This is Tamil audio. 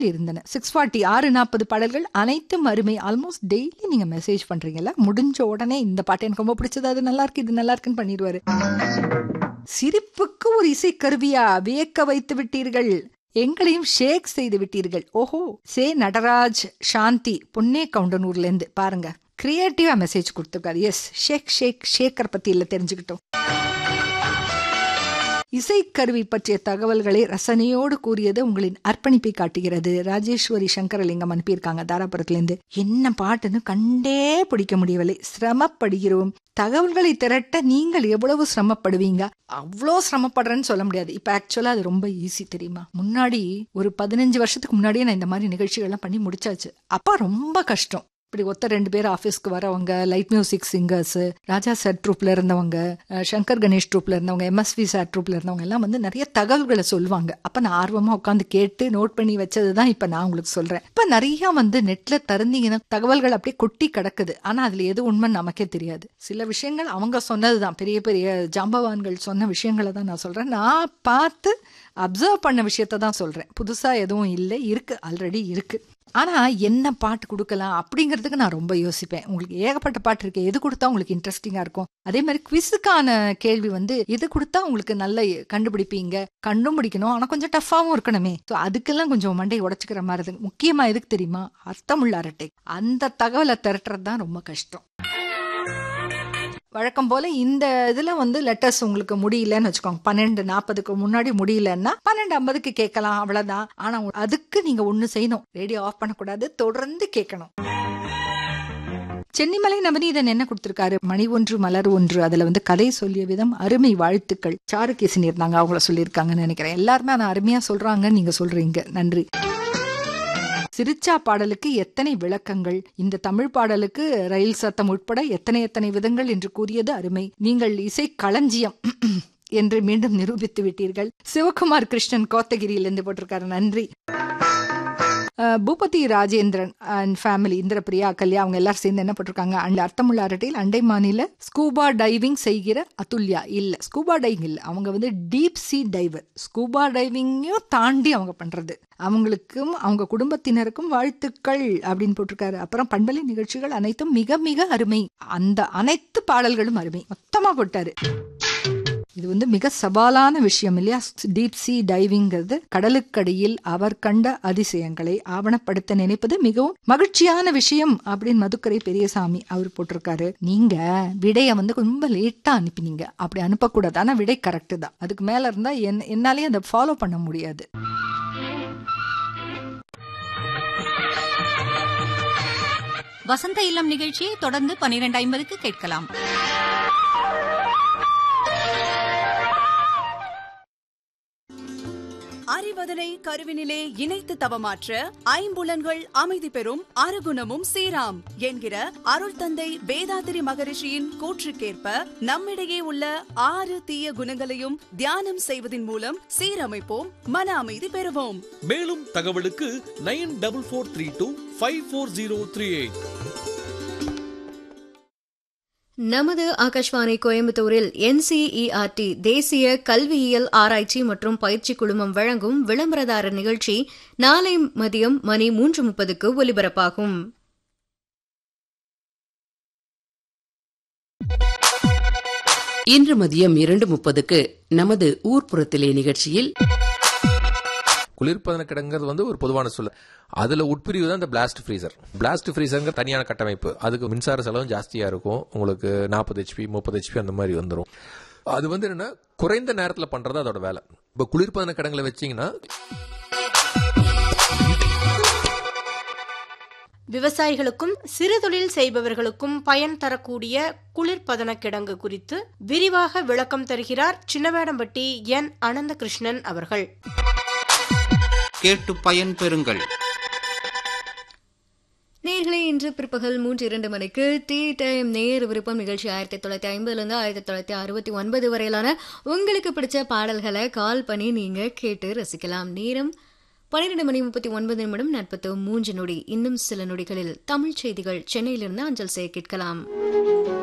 இருந்தன சிக்ஸ் ஃபார்ட்டி ஆறு நாற்பது பாடல்கள் அனைத்தும் அருமை ஆல்மோஸ்ட் டெய்லி நீங்க மெசேஜ் பண்றீங்கல்ல முடிஞ்ச உடனே இந்த பாட்டு எனக்கு ரொம்ப பிடிச்சது அது நல்லா இருக்கு இது நல்லா இருக்குன்னு பண்ணிடுவாரு சிரிப்புக்கு ஒரு இசைக்கருவியா வியக்க வைத்து விட்டீர்கள் எங்களையும் ஷேக் செய்து விட்டீர்கள் ஓஹோ சே நடராஜ் சாந்தி பொன்னே கவுண்டனூர்ல இருந்து பாருங்க கிரியேட்டிவா மெசேஜ் கொடுத்துருக்காரு எஸ் ஷேக் ஷேக் ஷேக்கர் பத்தி இல்ல தெரிஞ்சுக்கிட்டோம் இசைக்கருவி பற்றிய தகவல்களை ரசனையோடு கூறியது உங்களின் அர்ப்பணிப்பை காட்டுகிறது ராஜேஸ்வரி சங்கரலிங்கம் அனுப்பியிருக்காங்க தாராபுரத்திலிருந்து என்ன பாட்டுன்னு கண்டே பிடிக்க முடியவில்லை சிரமப்படுகிறோம் தகவல்களை திரட்ட நீங்கள் எவ்வளவு சிரமப்படுவீங்க அவ்வளோ சிரமப்படுறேன்னு சொல்ல முடியாது இப்ப ஆக்சுவலா அது ரொம்ப ஈஸி தெரியுமா முன்னாடி ஒரு பதினஞ்சு வருஷத்துக்கு முன்னாடியே நான் இந்த மாதிரி நிகழ்ச்சிகள்லாம் பண்ணி முடிச்சாச்சு அப்பா ரொம்ப கஷ்டம் இப்படி ஒத்த ரெண்டு பேர் ஆஃபீஸ்க்கு வரவங்க light music singers Raja sir ட்ரூப்ல இருந்தவங்க அஹ், சங்கர் கணேஷ் ட்ரூப்ல இருந்தவங்க எம்எஸ்வி சார் ட்ரூப்ல இருந்தவங்க எல்லாம் வந்து நிறைய தகவல்களை சொல்லுவாங்க அப்ப நான் ஆர்வமா உட்காந்து கேட்டு நோட் பண்ணி வச்சது தான் இப்ப நான் உங்களுக்கு சொல்றேன் இப்ப நிறைய வந்து நெட்ல திறந்தீங்கன்னா தகவல்கள் அப்படியே கொட்டி கிடக்குது ஆனா அதுல எது உண்மைன்னு நமக்கே தெரியாது சில விஷயங்கள் அவங்க சொன்னதுதான் பெரிய பெரிய ஜாம்பவான்கள் சொன்ன விஷயங்களை தான் நான் சொல்றேன் நான் பார்த்து அப்சர்வ் பண்ண விஷயத்த தான் சொல்றேன் புதுசா எதுவும் இல்லை இருக்கு ஆல்ரெடி இருக்கு ஆனா என்ன பாட்டு கொடுக்கலாம் அப்படிங்கிறதுக்கு நான் ரொம்ப யோசிப்பேன் உங்களுக்கு ஏகப்பட்ட பாட்டு இருக்கு எது கொடுத்தா உங்களுக்கு இன்ட்ரெஸ்டிங்கா இருக்கும் அதே மாதிரி குவிஸுக்கான கேள்வி வந்து எது கொடுத்தா உங்களுக்கு நல்ல கண்டுபிடிப்பீங்க கண்டும் பிடிக்கணும் ஆனா கொஞ்சம் டஃப்பாவும் இருக்கணுமே ஸோ அதுக்கெல்லாம் கொஞ்சம் மண்டையை உடச்சுக்கிற மாதிரி இருக்கு முக்கியமா எதுக்கு தெரியுமா அர்த்தமுள்ள அரட்டை அந்த தகவலை திரட்டுறது தான் ரொம்ப கஷ்டம் வழக்கம் போல இந்த இதுல வந்து லெட்டர்ஸ் உங்களுக்கு முடியலன்னு வச்சுக்கோங்க பன்னெண்டு நாற்பதுக்கு முன்னாடி முடியலன்னா பன்னெண்டு ஐம்பதுக்கு கேட்கலாம் அவ்வளவுதான் ஆனா அதுக்கு நீங்க ஒண்ணு செய்யணும் ரேடியோ ஆஃப் பண்ணக்கூடாது தொடர்ந்து கேட்கணும் சென்னிமலை நவநீதன் என்ன கொடுத்திருக்காரு மணி ஒன்று மலர் ஒன்று அதுல வந்து கதை சொல்லிய விதம் அருமை வாழ்த்துக்கள் சாருகேசன் இருந்தாங்க அவங்கள சொல்லியிருக்காங்கன்னு நினைக்கிறேன் எல்லாருமே ஆனா அருமையா சொல்றாங்கன்னு நீங்க சொல்றீங்க நன்றி சிரிச்சா பாடலுக்கு எத்தனை விளக்கங்கள் இந்த தமிழ் பாடலுக்கு ரயில் சத்தம் உட்பட எத்தனை எத்தனை விதங்கள் என்று கூறியது அருமை நீங்கள் இசை களஞ்சியம் என்று மீண்டும் நிரூபித்து விட்டீர்கள் சிவகுமார் கிருஷ்ணன் கோத்தகிரியிலிருந்து போட்டிருக்காரு நன்றி அஹ், பூபதி ராஜேந்திரன் அண்ட் ஃபேமிலி இந்திரபிரியா கல்யா அவங்க எல்லாரும் சேர்ந்து என்ன போட்டிருக்காங்க அந்த அர்த்தமுள்ள அரட்டையில் அண்டை மாநில ஸ்கூபா டைவிங் செய்கிற அதுல்யா இல்ல ஸ்கூபா டைவிங் இல்ல அவங்க வந்து டீப் சீ டைவர் ஸ்கூபா டைவிங்கையும் தாண்டி அவங்க பண்றது அவங்களுக்கும் அவங்க குடும்பத்தினருக்கும் வாழ்த்துக்கள் அப்படின்னு போட்டிருக்காரு அப்புறம் பண்பலை நிகழ்ச்சிகள் அனைத்தும் மிக மிக அருமை அந்த அனைத்து பாடல்களும் அருமை மொத்தமா போட்டாரு இது வந்து மிக சவாலான விஷயம் இல்லையா டீப் சீ டைவிங்கிறது கடலுக்கடியில் அவர் கண்ட அதிசயங்களை ஆவணப்படுத்த நினைப்பது மிகவும் மகிழ்ச்சியான விஷயம் அப்படின்னு மதுக்கரை பெரியசாமி அவர் போட்டிருக்காரு நீங்க விடைய வந்து ரொம்ப லேட்டா அனுப்பினீங்க அப்படி அனுப்பக்கூடாது ஆனா விடை கரெக்ட் தான் அதுக்கு மேல இருந்தா என் என்னாலே அதை ஃபாலோ பண்ண முடியாது வசந்த இல்லம் நிகழ்ச்சியை தொடர்ந்து பனிரெண்டு ஐம்பதுக்கு கேட்கலாம் அறிவதனை கருவினிலே இணைத்து தவமாற்ற ஐம்புலன்கள் அமைதி பெறும் அருகுணமும் சீராம் என்கிற அருள் தந்தை வேதாத்திரி மகரிஷியின் கூற்றுக்கேற்ப நம்மிடையே உள்ள ஆறு தீய குணங்களையும் தியானம் செய்வதன் மூலம் சீரமைப்போம் மன அமைதி பெறுவோம் மேலும் தகவலுக்கு nine double four three two five four zero three eight நமது ஆகாஷ்வாணி கோயம்புத்தூரில் என்சிஇஆர்டி தேசிய கல்வியியல் ஆராய்ச்சி மற்றும் பயிற்சி குழுமம் வழங்கும் விளம்பரதாரர் நிகழ்ச்சி நாளை மதியம் மணி மூன்று முப்பதுக்கு ஒலிபரப்பாகும் இன்று மதியம் இரண்டு முப்பதுக்கு நமது ஊர்ப்புறத்திலே நிகழ்ச்சியில் குளிர்பதன கிடங்கிறது வந்து ஒரு பொதுவான சொல் அதுல உட்பிரிவு தான் இந்த பிளாஸ்ட் ஃப்ரீசர் பிளாஸ்ட் ஃப்ரீசருங்க தனியான கட்டமைப்பு அதுக்கு மின்சார செலவும் ஜாஸ்தியா இருக்கும் உங்களுக்கு நாற்பது ஹெச்பி முப்பது ஹெச்பி அந்த மாதிரி வந்துடும் அது வந்து என்னன்னா குறைந்த நேரத்துல பண்றது அதோட வேலை இப்போ குளிர்பதன கிடங்குல வச்சீங்கன்னா விவசாயிகளுக்கும் சிறுதொழில் செய்பவர்களுக்கும் பயன் தரக்கூடிய குளிர்பதன கிடங்கு குறித்து விரிவாக விளக்கம் தருகிறார் சின்னவேடம்பட்டி என் அனந்தகிருஷ்ணன் அவர்கள் கேட்டு பயன் பெறுங்கள் நேர்களே இன்று பிற்பகல் மூன்று இரண்டு மணிக்கு டீ டைம் நேர் விருப்பம் நிகழ்ச்சி ஆயிரத்தி தொள்ளாயிரத்தி ஐம்பதுலேருந்து ஆயிரத்தி தொள்ளாயிரத்தி அறுபத்தி ஒன்பது வரையிலான உங்களுக்கு பிடிச்ச பாடல்களை கால் பண்ணி நீங்க கேட்டு ரசிக்கலாம் நேரம் பன்னிரெண்டு மணி முப்பத்தி ஒன்பது நிமிடம் நாற்பத்து மூன்று நொடி இன்னும் சில நொடிகளில் தமிழ் செய்திகள் சென்னையிலிருந்து அஞ்சல் செய்ய கேட்கலாம்